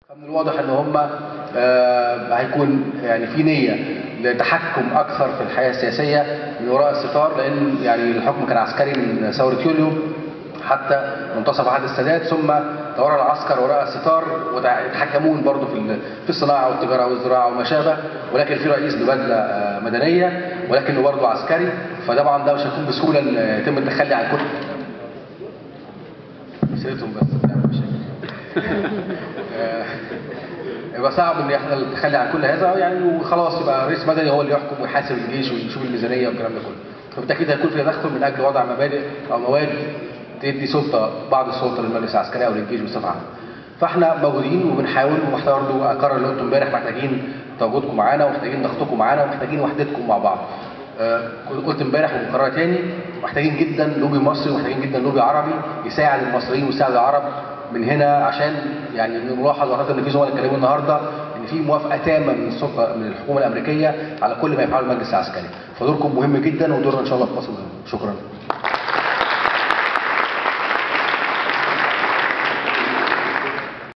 من الواضح ان هم آه، هيكون يعني في نيه لتحكم اكثر في الحياه السياسيه من وراء الستار لان يعني الحكم كان عسكري من ثوره يوليو حتى منتصف عهد السادات ثم تورى العسكر وراء الستار ويتحكمون برضه في ال- في الصناعه والتجاره والزراعه وما شابه ولكن في رئيس ببدله آه، مدنيه ولكنه برضه عسكري فطبعا ده مش هيكون بسهوله ان يتم التخلي عن كل سيرتهم بس بتعمل مشاكل آه، يبقى صعب ان احنا نتخلي عن كل هذا يعني وخلاص يبقى رئيس مدني هو اللي يحكم ويحاسب الجيش ويشوف الميزانيه والكلام ده كله فبالتاكيد هيكون في تدخل من اجل وضع مبادئ او مواد تدي سلطه بعض السلطه للمجلس العسكري او للجيش بصفه عامه فاحنا موجودين وبنحاول واحنا برضه اقرر اللي قلته امبارح محتاجين تواجدكم معانا ومحتاجين ضغطكم معانا ومحتاجين وحدتكم مع بعض آه، قلت امبارح وبكررها تاني محتاجين جدا لوبي مصري ومحتاجين جدا لوبي عربي يساعد المصريين ويساعد العرب من هنا عشان يعني نلاحظ واعتقد ان في زملاء اتكلموا النهارده ان في موافقه تامه من السلطه من الحكومه الامريكيه على كل ما يفعله المجلس العسكري فدوركم مهم جدا ودورنا ان شاء الله في مصر مهم شكرا